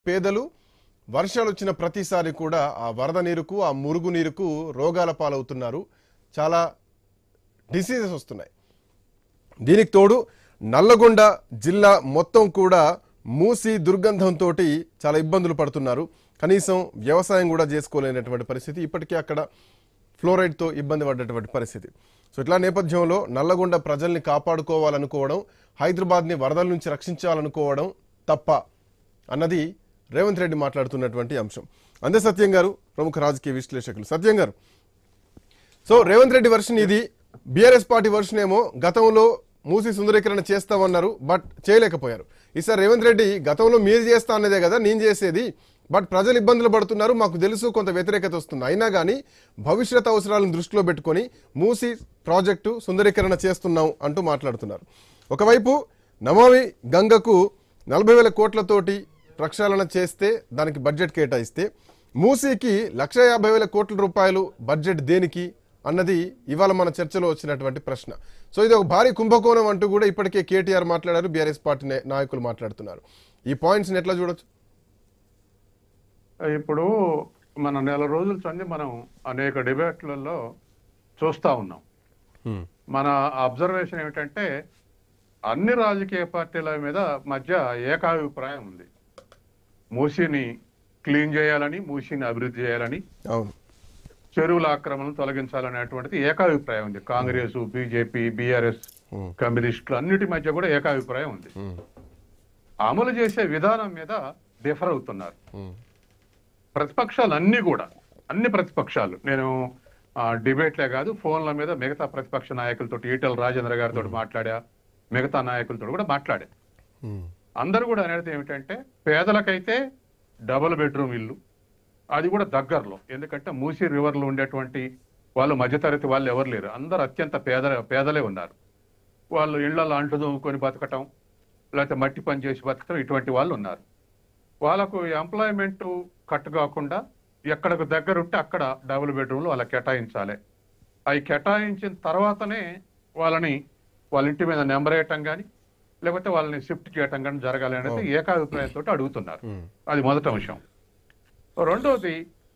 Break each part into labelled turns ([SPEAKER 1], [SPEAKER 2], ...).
[SPEAKER 1] పేదలు వర్షాలు వచ్చిన ప్రతిసారి కూడా ఆ వరద నీరుకు ఆ మురుగు నీరుకు రోగాల పాలవుతున్నారు చాలా డిసీజెస్ వస్తున్నాయి దీనికి తోడు నల్లగొండ జిల్లా మొత్తం కూడా మూసి దుర్గంధంతో చాలా ఇబ్బందులు పడుతున్నారు కనీసం వ్యవసాయం కూడా చేసుకోలేనటువంటి పరిస్థితి ఇప్పటికే అక్కడ ఫ్లోరైడ్తో ఇబ్బంది పడ్డటువంటి పరిస్థితి సో ఇట్లా నేపథ్యంలో నల్లగొండ ప్రజల్ని కాపాడుకోవాలనుకోవడం హైదరాబాద్ని వరదల నుంచి రక్షించాలనుకోవడం తప్ప అన్నది రేవంత్ రెడ్డి మాట్లాడుతున్నటువంటి అంశం అందే సత్యం గారు ప్రముఖ రాజకీయ విశ్లేషకులు సత్యం గారు సో రేవంత్ రెడ్డి వర్షన్ ఇది బీఆర్ఎస్ పార్టీ వర్షన్ ఏమో గతంలో మూసి సుందరీకరణ చేస్తామన్నారు బట్ చేయలేకపోయారు ఈసారి రేవంత్ రెడ్డి గతంలో మీరు చేస్తా అన్నదే కదా నేను చేసేది బట్ ప్రజలు ఇబ్బందులు పడుతున్నారు మాకు తెలుసు కొంత వ్యతిరేకత వస్తుంది అయినా కానీ భవిష్యత్ అవసరాలను దృష్టిలో పెట్టుకొని మూసి ప్రాజెక్టు సుందరీకరణ చేస్తున్నాం అంటూ మాట్లాడుతున్నారు ఒకవైపు నమామి గంగకు నలభై వేల కోట్లతోటి ప్రక్షాళన చేస్తే దానికి బడ్జెట్ కేటాయిస్తే మూసీకి లక్ష యాభై వేల కోట్ల రూపాయలు బడ్జెట్ దేనికి అన్నది ఇవాళ మన చర్చలో వచ్చినటువంటి ప్రశ్న సో ఇది ఒక భారీ కుంభకోణం అంటూ కూడా ఇప్పటికే కేటీఆర్ మాట్లాడారు బీఆర్ఎస్ పార్టీ నే- నాయకులు మాట్లాడుతున్నారు ఈ పాయింట్స్ని ఎట్లా చూడొచ్చు
[SPEAKER 2] ఇప్పుడు మన నెల రోజుల సంది మనం అనేక డిబేట్లలో చూస్తా ఉన్నాం మన అబ్జర్వేషన్ ఏమిటంటే అన్ని రాజకీయ పార్టీల మీద మధ్య ఏకాభిప్రాయం ఉంది మూసీని క్లీన్ చేయాలని మూసీని అభివృద్ధి చేయాలని
[SPEAKER 1] అవును
[SPEAKER 2] చెరువుల ఆక్రమణను తొలగించాలనేటువంటిది ఏకాభిప్రాయం ఉంది కాంగ్రెస్ బీజేపీ బీఆర్ఎస్
[SPEAKER 1] ఉమ్,
[SPEAKER 2] కమ్యూనిస్టులు అన్నిటి మధ్య కూడా ఏకాభిప్రాయం ఉంది
[SPEAKER 1] ఉమ్,
[SPEAKER 2] అమలు చేసే విధానం మీద డిఫర్ అవుతున్నారు
[SPEAKER 1] ఉమ్,
[SPEAKER 2] ప్రతిపక్షాలు అన్ని కూడా అన్ని ప్రతిపక్షాలు నేను ఆ, డిబేట్లే కాదు ఫోన్ల మీద మిగతా ప్రతిపక్ష నాయకులతో ఈటెల రాజేంద్ర గారితో మాట్లాడా మిగతా నాయకులతో కూడా మాట్లాడా
[SPEAKER 1] ఉమ్,
[SPEAKER 2] అందరూ కూడా అనేది ఏమిటంటే పేదలకైతే డబుల్ బెడ్రూమ్ ఇల్లు అది కూడా దగ్గరలో ఎందుకంటే మూసీ రివర్లో ఉండేటువంటి వాళ్ళు మధ్యతరగతి వాళ్ళు ఎవరు లేరు అందరూ అత్యంత పేద పేదలే ఉన్నారు వాళ్ళు ఇళ్లలో అంట్లు దూముకొని బతకటం లేకపోతే మట్టి పని చేసి బతకటం ఇటువంటి వాళ్ళు ఉన్నారు వాళ్ళకు ఎంప్లాయ్మెంట్ కట్ కాకుండా ఎక్కడికి దగ్గర ఉంటే అక్కడ డబుల్ బెడ్రూమ్లు వాళ్ళకి కేటాయించాలి అవి కేటాయించిన తర్వాతనే వాళ్ళని వాళ్ళ ఇంటి మీద నెంబర్ వేయటం కానీ లేకపోతే వాళ్ళని షిఫ్ట్ చేయటం కానీ జరగాలి అనేది ఏకాభిప్రాయంతో అడుగుతున్నారు
[SPEAKER 1] ఉమ్,
[SPEAKER 2] అది మొదటి అంశం రెండోది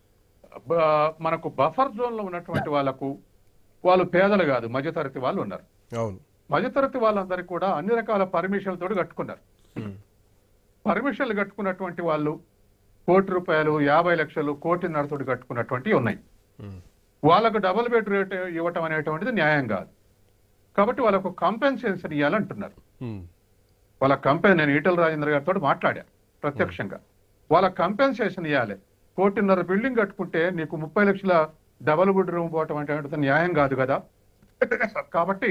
[SPEAKER 2] బ- మనకు బఫర్ జోన్ లో ఉన్నటువంటి వాళ్ళకు వాళ్ళు పేదలు కాదు మధ్యతరగతి వాళ్ళు ఉన్నారు
[SPEAKER 1] అవును
[SPEAKER 2] మధ్యతరగతి వాళ్ళందరికీ కూడా అన్ని రకాల పర్మిషన్ల తోటి కట్టుకున్నారు
[SPEAKER 1] ఉమ్,
[SPEAKER 2] పర్మిషన్లు కట్టుకున్నటువంటి వాళ్ళు కోటి రూపాయలు యాభై లక్షలు కోటిన్నర తోటి కట్టుకున్నటువంటివి ఉన్నాయి
[SPEAKER 1] ఉమ్,
[SPEAKER 2] వాళ్ళకు డబుల్ బెడ్ రేట్ ఇవ్వటం అనేటువంటిది న్యాయం కాదు కాబట్టి వాళ్ళకు కంపెన్సేషన్ ఇవ్వాలంటున్నారు
[SPEAKER 1] ఉమ్,
[SPEAKER 2] వాళ్ళ కంపెనీ నేను ఈటల రాజేంద్ర గారితో మాట్లాడా ప్రత్యక్షంగా వాళ్ళ కంపెన్సేషన్ ఇవ్వాలి కోటిన్నర బిల్డింగ్ కట్టుకుంటే నీకు ముప్పై లక్షల డబల్ బెడ్రూమ్ పోవటం అంటే న్యాయం కాదు కదా కాబట్టి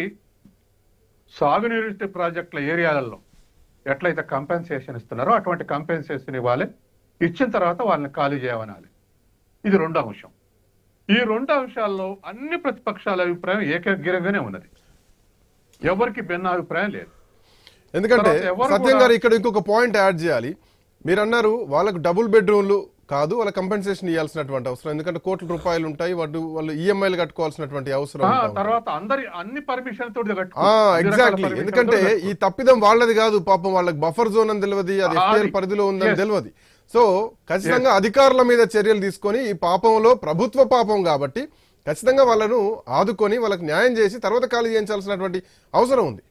[SPEAKER 2] సాగునీరు ప్రాజెక్టుల ఏరియాలలో ఎట్లయితే కంపెన్సేషన్ ఇస్తున్నారో అటువంటి కంపెన్సేషన్ ఇవ్వాలి ఇచ్చిన తర్వాత వాళ్ళని ఖాళీ చేయమనాలి ఇది రెండో అంశం ఈ రెండు అంశాల్లో అన్ని ప్రతిపక్షాల అభిప్రాయం ఏకగ్రీవంగానే ఉన్నది ఎవరికి భిన్నాభిప్రాయం లేదు
[SPEAKER 1] ఎందుకంటే
[SPEAKER 2] తర్వాత ఎవరు
[SPEAKER 1] సత్యం
[SPEAKER 2] కూడా-
[SPEAKER 1] గారు ఇక్కడ ఇంకొక పాయింట్ యాడ్ చేయాలి మీరు అన్నారు వాళ్ళకు డబుల్ బెడ్రూమ్లు కాదు వాళ్ళ కంపెన్సేషన్ ఇవ్వాల్సినటువంటి అవసరం ఎందుకంటే కోట్ల రూపాయలు ఉంటాయి వాటి వాళ్ళు ఈఎంఐలు కట్టుకోవాల్సినటువంటి అవసరం
[SPEAKER 2] ఆ,
[SPEAKER 1] ఉంటా ఉంది.
[SPEAKER 2] తర్వాత అందరి అన్ని పర్మిషన్ తోటి
[SPEAKER 1] ఆ ఎగ్జాక్ట్లీ ఎందుకంటే ఈ తప్పిదం వాళ్ళది కాదు పాపం వాళ్ళకి బఫర్ జోన్ అని తెలియదు అది
[SPEAKER 2] అది.
[SPEAKER 1] ఎఫ్టీఆర్ పరిధిలో ఉందని
[SPEAKER 2] Yes.
[SPEAKER 1] తెలియదు సో ఖచ్చితంగా అధికారుల మీద చర్యలు తీసుకొని ఈ పాపంలో ప్రభుత్వ పాపం కాబట్టి ఖచ్చితంగా వాళ్ళను ఆదుకొని వాళ్ళకి న్యాయం చేసి తర్వాత ఖాళీ చేయించాల్సినటువంటి అవసరం ఉంది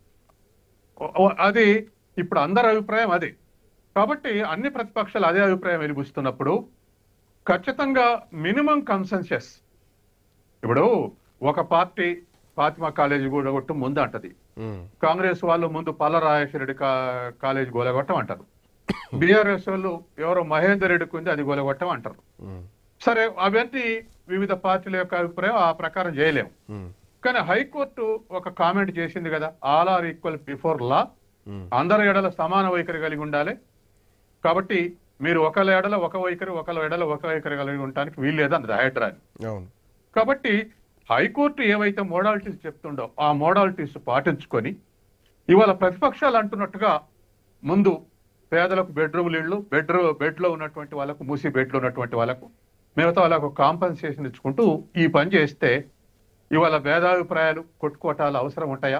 [SPEAKER 2] అది ఇప్పుడు అందరి అభిప్రాయం అది కాబట్టి అన్ని ప్రతిపక్షాలు అదే అభిప్రాయం వెలిబుస్తున్నప్పుడు ఖచ్చితంగా మినిమం కన్సెన్సెస్ ఇప్పుడు ఒక పార్టీ ఫాతిమా కాలేజీ గోలగొట్టం ముందు అంటది
[SPEAKER 1] ఉమ్,
[SPEAKER 2] కాంగ్రెస్ వాళ్ళు ముందు పల్లరాజేశ్వర రెడ్డి కా- కాలేజీ గోలగొట్టం అంటారు బీఆర్ఎస్ వాళ్ళు ఎవరో మహేందర్ రెడ్డికి ఉంది అది గోలగొట్టం అంటారు
[SPEAKER 1] ఉమ్,
[SPEAKER 2] సరే అవన్నీ వివిధ పార్టీల యొక్క అభిప్రాయం ఆ ప్రకారం చేయలేము
[SPEAKER 1] ఉమ్,
[SPEAKER 2] కానీ హైకోర్టు ఒక కామెంట్ చేసింది కదా all are equal before law
[SPEAKER 1] um,
[SPEAKER 2] అందరి ఎడల సమాన వైఖరి కలిగి ఉండాలి కాబట్టి మీరు ఒకళ్ళ ఎడల ఒక వైఖరి ఒకళ్ళ ఎడల ఒక వైఖరి కలిగి ఉండటానికి వీల్లేదు అన్నది హైడ్రాని
[SPEAKER 1] అవును
[SPEAKER 2] కాబట్టి హైకోర్టు ఏవైతే మోడాలిటీస్ చెప్తుండో ఆ మోడాలిటీస్ పాటించుకొని ఇవాళ ప్రతిపక్షాలు అంటున్నట్టుగా ముందు పేదలకు బెడ్రూమ్లు ఇళ్ళు బెడ్రూమ్ బెడ్లో ఉన్నటువంటి వాళ్ళకు మూసి బెడ్లో ఉన్నటువంటి వాళ్ళకు మిగతా వాళ్ళకు కాంపన్సేషన్ ఇచ్చుకుంటూ ఈ పని చేస్తే ఇవాళ భేదాభిప్రాయాలు కొట్టుకోటాలు అవసరం ఉంటాయా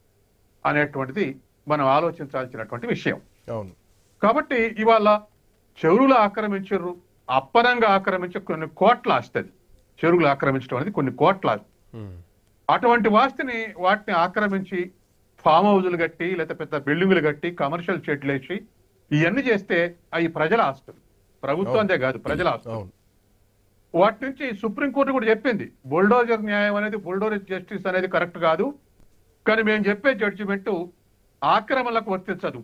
[SPEAKER 2] అనేటువంటిది మనం ఆలోచించాల్సినటువంటి విషయం
[SPEAKER 1] అవును
[SPEAKER 2] కాబట్టి ఇవాళ చెరువులు ఆక్రమించారు అప్పనంగా ఆక్రమించి కొన్ని కోట్ల ఆస్తి అది చెరువులు ఆక్రమించడం అనేది కొన్ని కోట్ల ఆస్తి
[SPEAKER 1] ఉమ్,
[SPEAKER 2] అటువంటి వాస్తిని వాటిని ఆక్రమించి ఫామ్ హౌజులు కట్టి లేదా పెద్ద బిల్డింగులు కట్టి కమర్షియల్ షెడ్లు వేసి ఇవన్నీ చేస్తే అవి ప్రజల ఆస్తులు ప్రభుత్వందే కాదు ప్రజల ఆస్తులు
[SPEAKER 1] అవును
[SPEAKER 2] వాటి నుంచి సుప్రీంకోర్టు కూడా చెప్పింది బుల్డోజర్ న్యాయం అనేది బుల్డోజర్ జస్టిస్ అనేది కరెక్ట్ కాదు కానీ మేము చెప్పే జడ్జిమెంట్ ఆక్రమణలకు వర్తించదు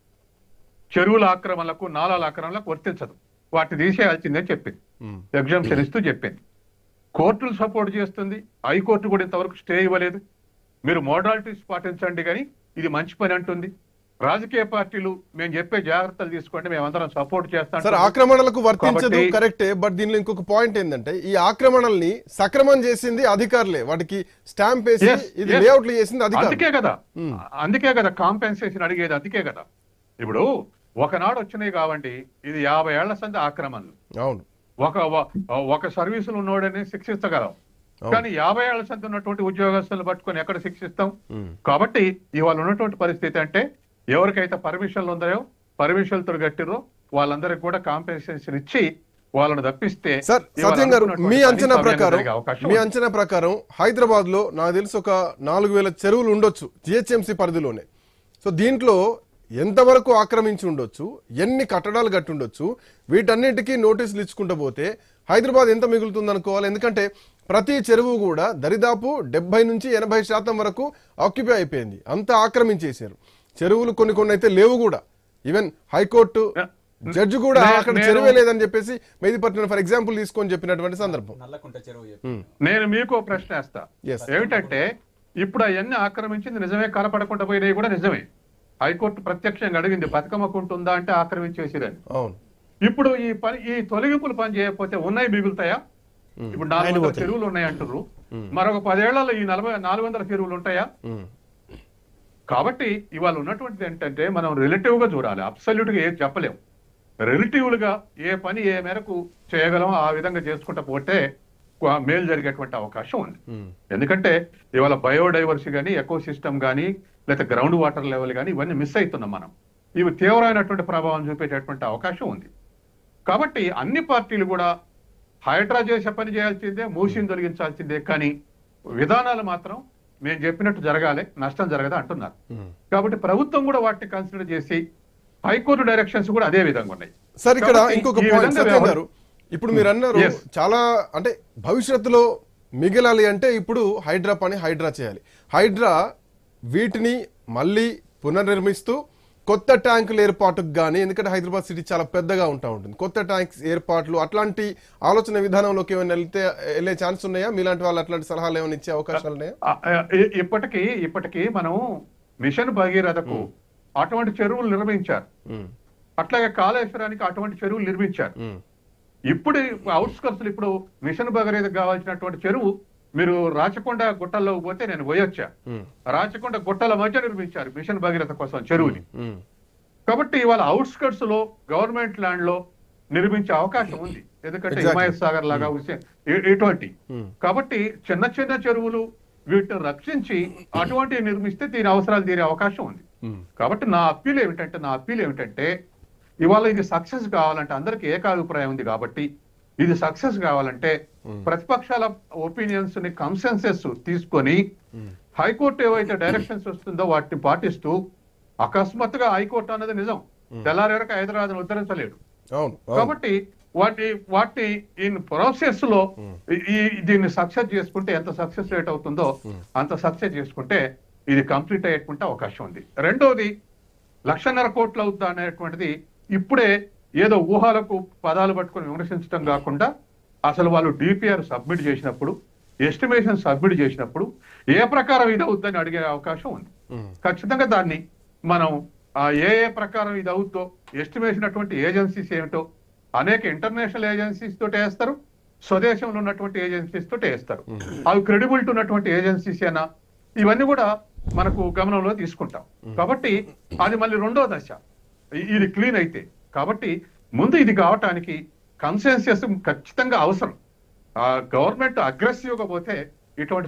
[SPEAKER 2] చెరువుల ఆక్రమణలకు నాలాల ఆక్రమణలకు వర్తించదు వాటిని తీసేయాల్సిందని చెప్పింది
[SPEAKER 1] ఉమ్,
[SPEAKER 2] ఎగ్జామ్షన్ ఇస్తూ చెప్పింది కోర్టులు సపోర్ట్ చేస్తుంది హైకోర్టు కూడా ఇంతవరకు స్టే ఇవ్వలేదు మీరు మోడాలిటీస్ పాటించండి కానీ ఇది మంచి పని అంటుంది రాజకీయ పార్టీలు మేము చెప్పే జాగ్రత్తలు తీసుకోండి మేమందరం సపోర్ట్ చేస్తాం
[SPEAKER 1] సార్ ఆక్రమణలకు వర్తించదు
[SPEAKER 2] కాబట్టి-
[SPEAKER 1] కరెక్టే బట్ దీనిలో ఇంకొక పాయింట్ ఏంటంటే ఈ ఆక్రమణల్ని సక్రమం చేసింది అధికారులే వాటికి స్టాంప్ వేసి
[SPEAKER 2] Yes,
[SPEAKER 1] ఇది
[SPEAKER 2] yes.
[SPEAKER 1] లేఅవుట్లు చేసింది అధికారులు
[SPEAKER 2] అందుకే కదా అందుకే కదా కాంపెన్సేషన్ అడిగేది అందుకే కదా ఇప్పుడు ఒకనాడు వచ్చినాయి కావండి ఇది యాభై ఏళ్ల సంది ఆక్రమణలు
[SPEAKER 1] అవును
[SPEAKER 2] ఒక ఒక- ఒక సర్వీసులు ఉన్నోడని శిక్షించగలం
[SPEAKER 1] అవును.
[SPEAKER 2] కానీ యాభై ఏళ్ల సంది ఉన్నటువంటి ఉద్యోగస్తులను పట్టుకొని ఎక్కడ శిక్షిస్తాం
[SPEAKER 1] ఉమ్,
[SPEAKER 2] కాబట్టి ఇవాళ ఉన్నటువంటి పరిస్థితి అంటే ఎవరికైతే పర్మిషన్లు ఉన్నాయో పర్మిషన్లతో కట్టిరో వాళ్ళందరికీ కూడా కాంపెన్సేషన్ ఇచ్చి వాళ్ళని తప్పిస్తే
[SPEAKER 1] సార్
[SPEAKER 2] ఇవాళ
[SPEAKER 1] సత్యం గారు
[SPEAKER 2] అనుకున్నటువంటి
[SPEAKER 1] మీ
[SPEAKER 2] పని
[SPEAKER 1] అంచనా
[SPEAKER 2] సమయానికి
[SPEAKER 1] ప్రకారం
[SPEAKER 2] జరిగే అవకాశం
[SPEAKER 1] మీ
[SPEAKER 2] ఉంది.
[SPEAKER 1] అంచనా ప్రకారం హైదరాబాద్ లో నాకు తెలిసి ఒక నాలుగు వేల చెరువులు ఉండొచ్చు జిహెచ్ఎంసీ పరిధిలోనే సో దీంట్లో ఎంతవరకు ఆక్రమించి ఉండొచ్చు ఎన్ని కట్టడాలు కట్టి ఉండొచ్చు వీటన్నిటికీ నోటీసులు ఇచ్చుకుంటూ పోతే హైదరాబాద్ ఎంత మిగులుతుంది అనుకోవాలి ఎందుకంటే ప్రతి చెరువు కూడా దరిదాపు డెబ్బై నుంచి ఎనభై శాతం వరకు ఆక్యుపై అయిపోయింది అంతా ఆక్రమించేశారు చెరువులు కొన్ని కొన్ని అయితే లేవు కూడా ఈవెన్ హైకోర్టు జడ్జి కూడా
[SPEAKER 2] నే-
[SPEAKER 1] అక్కడ
[SPEAKER 2] నేను-
[SPEAKER 1] చెరువే లేదని చెప్పేసి మెదిపట్టిన ఫర్ ఎగ్జాంపుల్ తీసుకొని చెప్పినటువంటి సందర్భం
[SPEAKER 3] నల్లకుంట చెరువు చెప్పి
[SPEAKER 2] నేను మీకు ఓ ప్రశ్న వేస్తా
[SPEAKER 1] Yes.
[SPEAKER 2] ఏమిటంటే ఇప్పుడు అవన్నీ ఆక్రమించింది నిజమే కనపడకుండా పోయినవి కూడా నిజమే హైకోర్టు ప్రత్యక్షంగా అడిగింది బతుకమ్మకుంటుందా అంటే ఆక్రమించేసిరని
[SPEAKER 1] అవును
[SPEAKER 2] ఇప్పుడు ఈ పని ఈ తొలగింపులు పని చేయకపోతే ఉన్నాయి మిగులుతాయా ఇప్పుడు నాలుగు వందల చెరువులు ఉన్నాయి అంటారు మరొక పదేళ్లలో ఈ నలభై నాలుగు వందల చెరువులు ఉంటాయా
[SPEAKER 1] ఉమ్,
[SPEAKER 2] కాబట్టి ఇవాళ ఉన్నటువంటిది ఏంటంటే మనం రిలేటివ్ గా చూడాలి అబ్సల్యూట్ గా ఏం చెప్పలేం రిలేటివ్ గా ఏ పని ఏ మేరకు చేయగలం ఆ విధంగా చేసుకుంటా పోతే కొ- మేలు జరిగేటువంటి అవకాశం ఉంది
[SPEAKER 1] ఉమ్,
[SPEAKER 2] ఎందుకంటే ఇవాళ బయోడైవర్సిటీ కానీ ఎకో సిస్టమ్ కానీ లేదా గ్రౌండ్ వాటర్ లెవెల్ కానీ ఇవన్నీ మిస్ అవుతున్నాం మనం ఇవి తీవ్రమైనటువంటి ప్రభావం చూపేటటువంటి అవకాశం ఉంది కాబట్టి అన్ని పార్టీలు కూడా హైడ్రా చేసే పని చేయాల్సిందే మూసిని తొలగించాల్సిందే కానీ విధానాలు మాత్రం మేము చెప్పినట్టు జరగాలి నష్టం జరగదు అంటున్నారు
[SPEAKER 1] ఉమ్.
[SPEAKER 2] కాబట్టి ప్రభుత్వం కూడా వాటిని కన్సిడర్ చేసి హైకోర్టు డైరెక్షన్స్ కూడా అదే విధంగా ఉన్నాయి
[SPEAKER 1] సార్ ఇక్కడ
[SPEAKER 2] కాబట్టి
[SPEAKER 1] ఇంకొక
[SPEAKER 2] ఈ
[SPEAKER 1] పాయింట్
[SPEAKER 2] విధంగా
[SPEAKER 1] సత్యం
[SPEAKER 2] వ్యవహరి-
[SPEAKER 1] గారు ఇప్పుడు మీరు అన్నారు
[SPEAKER 2] Yes.
[SPEAKER 1] చాలా అంటే భవిష్యత్తులో మిగలాలి అంటే ఇప్పుడు హైడ్రా పని హైడ్రా చేయాలి హైడ్రా వీటిని మళ్ళీ పునర్నిర్మిస్తూ కొత్త ట్యాంకుల ఏర్పాటుకు కానీ ఎందుకంటే హైదరాబాద్ సిటీ చాలా పెద్దగా ఉంటా ఉంటుంది కొత్త ట్యాంక్స్ ఏర్పాట్లు అట్లాంటి ఆలోచన విధానంలోకి ఏమైనా వెళ్తే వెళ్ళే ఛాన్స్ ఉన్నాయా మీలాంటి వాళ్ళు అట్లాంటి సలహాలు ఏమైనా ఇచ్చే అవకాశాలు ఉన్నాయా
[SPEAKER 2] ఆ, ఆ, ఇ- ఇప్పటికీ ఇప్పటికీ మనం మిషన్ భగీరథకు అటువంటి చెరువులు నిర్మించారు
[SPEAKER 1] ఉమ్,
[SPEAKER 2] అట్లాగే కాళేశ్వరానికి అటువంటి చెరువులు నిర్మించారు
[SPEAKER 1] ఉమ్,
[SPEAKER 2] ఇప్పుడు అవుట్స్కర్ట్స్ ఇప్పుడు మిషన్ భగీరథకు కావాల్సినటువంటి చెరువు మీరు రాచకొండ గుట్టల్లో పోతే నేను పోయొచ్చా
[SPEAKER 1] ఉమ్,
[SPEAKER 2] రాచకొండ గుట్టల మధ్య నిర్మించారు మిషన్ భగీరథ కోసం చెరువుని
[SPEAKER 1] ఉమ్,
[SPEAKER 2] కాబట్టి ఇవాళ అవుట్స్కర్ట్స్ లో గవర్నమెంట్ ల్యాండ్ లో నిర్మించే అవకాశం ఉంది ఎందుకంటే
[SPEAKER 1] Exactly.
[SPEAKER 2] హిమాయత్ సాగర్ లాగా హుస్సేన్ ఇ- ఇటువంటి
[SPEAKER 1] Hmm.
[SPEAKER 2] కాబట్టి చిన్న చిన్న చెరువులు వీటిని రక్షించి అటువంటివి నిర్మిస్తే దీని అవసరాలు తీరే అవకాశం ఉంది
[SPEAKER 1] ఉమ్,
[SPEAKER 2] కాబట్టి నా అప్పీల్ ఏమిటంటే నా అప్పీల్ ఏమిటంటే ఇవాళ ఇది సక్సెస్ కావాలంటే అందరికి ఏకాభిప్రాయం ఉంది కాబట్టి ఇది సక్సెస్ కావాలంటే ప్రతిపక్షాల ఒపీనియన్స్ ని కన్సెన్సెస్ తీసుకొని హైకోర్టు ఏవైతే డైరెక్షన్స్ వస్తుందో వాటిని పాటిస్తూ అకస్మాత్తుగా హైకోర్టు అన్నది నిజం తెల్లారి వరకు హైదరాబాద్ ఉద్ధరించలేడు
[SPEAKER 1] అవును అవును
[SPEAKER 2] కాబట్టి వాటి వాటిని ఇన్ ప్రాసెస్ లో ఈ- ఈ దీన్ని సక్సెస్ చేసుకుంటే ఎంత సక్సెస్ రేట్ అవుతుందో అంత సక్సెస్ చేసుకుంటే ఇది కంప్లీట్ అయ్యేటువంటి అవకాశం ఉంది రెండోది లక్షన్నర కోట్లు అవుద్దా అనేటువంటిది ఇప్పుడే ఏదో ఊహాలకు పదాలు పట్టుకొని విమర్శించడం కాకుండా అసలు వాళ్ళు డిపిఆర్ సబ్మిట్ చేసినప్పుడు ఎస్టిమేషన్ సబ్మిట్ చేసినప్పుడు ఏ ప్రకారం ఇది అవుద్దని అడిగే అవకాశం ఉంది
[SPEAKER 1] ఉమ్,
[SPEAKER 2] ఖచ్చితంగా దాన్ని మనం ఆ ఏ ఏ ప్రకారం ఇది అవుద్దో ఎస్టిమేషన్ అటువంటి ఏజెన్సీస్ ఏమిటో అనేక ఇంటర్నేషనల్ ఏజెన్సీస్ తోటి వేస్తారు స్వదేశంలో ఉన్నటువంటి ఏజెన్సీస్ తోటి వేస్తారు అవి క్రెడిబిలిటీ ఉన్నటువంటి ఏజెన్సీస్ అయినా ఇవన్నీ కూడా మనకు గమనంలో తీసుకుంటాం కాబట్టి అది మళ్ళీ రెండో దశ ఇ- ఇది క్లీన్ అయితే కాబట్టి ముందు ఇది కావటానికి కన్సెన్సస్ ఖచ్చితంగా అవసరం ఆ గవర్నమెంట్ అగ్రెసివ్ గా పోతే ఇటువంటి